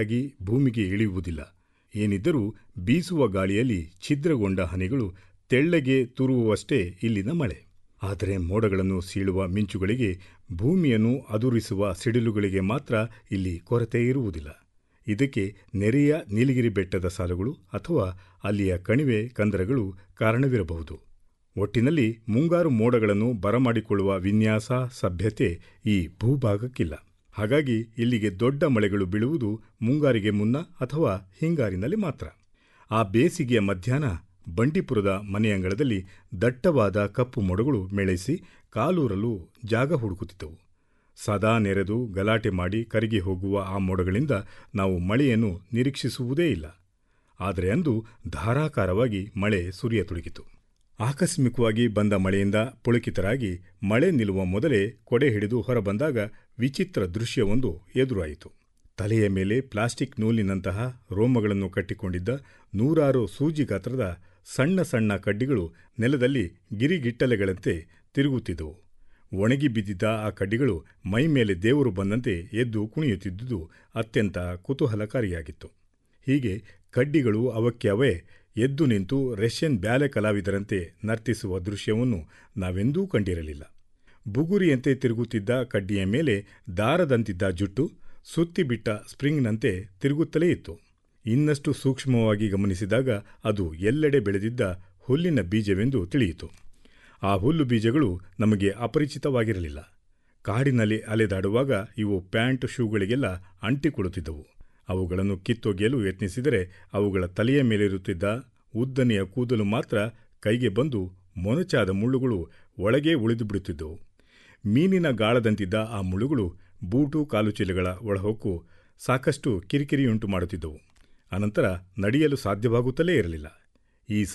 ಸರಿಯಾಗಿ ಭೂಮಿಗೆ ಇಳಿಯುವುದಿಲ್ಲ ಏನಿದ್ದರೂ ಬೀಸುವ ಗಾಳಿಯಲ್ಲಿ ಛಿದ್ರಗೊಂಡ ಹನಿಗಳು ತೆಳ್ಳಗೆ ತೂರುವಷ್ಟೇ ಇಲ್ಲಿನ ಮಳೆ ಆದರೆ ಮೋಡಗಳನ್ನು ಸೀಳುವ ಮಿಂಚುಗಳಿಗೆ ಭೂಮಿಯನ್ನು ಅದುರಿಸುವ ಸಿಡಿಲುಗಳಿಗೆ ಮಾತ್ರ ಇಲ್ಲಿ ಕೊರತೆ ಇರುವುದಿಲ್ಲ ಇದಕ್ಕೆ ನೆರೆಯ ನೀಲಗಿರಿ ಬೆಟ್ಟದ ಸಾಲುಗಳು ಅಥವಾ ಅಲ್ಲಿಯ ಕಣಿವೆ ಕಂದರಗಳು ಕಾರಣವಿರಬಹುದು ಒಟ್ಟಿನಲ್ಲಿ ಮುಂಗಾರು ಮೋಡಗಳನ್ನು ಬರಮಾಡಿಕೊಳ್ಳುವ ವಿನ್ಯಾಸ ಸಭ್ಯತೆ ಈ ಭೂಭಾಗಕ್ಕಿಲ್ಲ ಹಾಗಾಗಿ ಇಲ್ಲಿಗೆ ದೊಡ್ಡ ಮಳೆಗಳು ಬೀಳುವುದು ಮುಂಗಾರಿಗೆ ಮುನ್ನ ಅಥವಾ ಹಿಂಗಾರಿನಲ್ಲಿ ಮಾತ್ರ ಆ ಬೇಸಿಗೆಯ ಮಧ್ಯಾಹ್ನ ಬಂಡೀಪುರದ ಮನೆಯಂಗಳದಲ್ಲಿ ದಟ್ಟವಾದ ಕಪ್ಪು ಮೋಡಗಳು ಮೇಳೈಸಿ ಕಾಲೂರಲು ಜಾಗ ಹುಡುಕುತ್ತಿದ್ದವು ಸದಾ ನೆರೆದು ಗಲಾಟೆ ಮಾಡಿ ಕರಗಿ ಹೋಗುವ ಆ ಮೋಡಗಳಿಂದ ನಾವು ಮಳೆಯನ್ನು ನಿರೀಕ್ಷಿಸುವುದೇ ಇಲ್ಲ ಆದರೆ ಅಂದು ಧಾರಾಕಾರವಾಗಿ ಮಳೆ ಸುರಿಯತೊಡಗಿತು ಆಕಸ್ಮಿಕವಾಗಿ ಬಂದ ಮಳೆಯಿಂದ ಪುಳಕಿತರಾಗಿ ಮಳೆ ನಿಲ್ಲುವ ಮೊದಲೇ ಕೊಡೆ ಹಿಡಿದು ಹೊರಬಂದಾಗ ವಿಚಿತ್ರ ದೃಶ್ಯವೊಂದು ಎದುರಾಯಿತು ತಲೆಯ ಮೇಲೆ ಪ್ಲಾಸ್ಟಿಕ್ ನೂಲಿನಂತಹ ರೋಮಗಳನ್ನು ಕಟ್ಟಿಕೊಂಡಿದ್ದ ನೂರಾರು ಸೂಜಿ ಗಾತ್ರದ ಸಣ್ಣ ಸಣ್ಣ ಕಡ್ಡಿಗಳು ನೆಲದಲ್ಲಿ ಗಿರಿಗಿಟ್ಟಲೆಗಳಂತೆ ತಿರುಗುತ್ತಿದ್ದವು ಒಣಗಿ ಬಿದ್ದಿದ್ದ ಆ ಕಡ್ಡಿಗಳು ಮೈ ಮೇಲೆ ದೇವರು ಬಂದಂತೆ ಎದ್ದು ಕುಣಿಯುತ್ತಿದ್ದುದು ಅತ್ಯಂತ ಕುತೂಹಲಕಾರಿಯಾಗಿತ್ತು ಹೀಗೆ ಕಡ್ಡಿಗಳು ಅವಕ್ಕೆ ಅವೇ ಎದ್ದು ನಿಂತು ರಷ್ಯನ್ ಬ್ಯಾಲೆ ಕಲಾವಿದರಂತೆ ನರ್ತಿಸುವ ದೃಶ್ಯವನ್ನು ನಾವೆಂದೂ ಕಂಡಿರಲಿಲ್ಲ ಬುಗುರಿಯಂತೆ ತಿರುಗುತ್ತಿದ್ದ ಕಡ್ಡಿಯ ಮೇಲೆ ದಾರದಂತಿದ್ದ ಜುಟ್ಟು ಸುತ್ತಿಬಿಟ್ಟ ಸ್ಪ್ರಿಂಗ್ನಂತೆ ತಿರುಗುತ್ತಲೇ ಇತ್ತು ಇನ್ನಷ್ಟು ಸೂಕ್ಷ್ಮವಾಗಿ ಗಮನಿಸಿದಾಗ ಅದು ಎಲ್ಲೆಡೆ ಬೆಳೆದಿದ್ದ ಹುಲ್ಲಿನ ಬೀಜವೆಂದು ತಿಳಿಯಿತು ಆ ಹುಲ್ಲು ಬೀಜಗಳು ನಮಗೆ ಅಪರಿಚಿತವಾಗಿರಲಿಲ್ಲ ಕಾಡಿನಲ್ಲಿ ಅಲೆದಾಡುವಾಗ ಇವು ಪ್ಯಾಂಟ್ ಶೂಗಳಿಗೆಲ್ಲ ಅಂಟಿಕೊಳ್ಳುತ್ತಿದ್ದವು ಅವುಗಳನ್ನು ಕಿತ್ತೊಗೆಯಲು ಯತ್ನಿಸಿದರೆ ಅವುಗಳ ತಲೆಯ ಮೇಲಿರುತ್ತಿದ್ದ ಉದ್ದನೆಯ ಕೂದಲು ಮಾತ್ರ ಕೈಗೆ ಬಂದು ಮೊನಚಾದ ಮುಳ್ಳುಗಳು ಒಳಗೇ ಉಳಿದು ಬಿಡುತ್ತಿದ್ದವು ಮೀನಿನ ಗಾಳದಂತಿದ್ದ ಆ ಮುಳ್ಳುಗಳು ಬೂಟು ಕಾಲುಚೀಲಗಳ ಒಳಹೊಕ್ಕು ಸಾಕಷ್ಟು ಕಿರಿಕಿರಿಯುಂಟು ಮಾಡುತ್ತಿದ್ದವು ಅನಂತರ ನಡೆಯಲು ಸಾಧ್ಯವಾಗುತ್ತಲೇ ಇರಲಿಲ್ಲ ಈ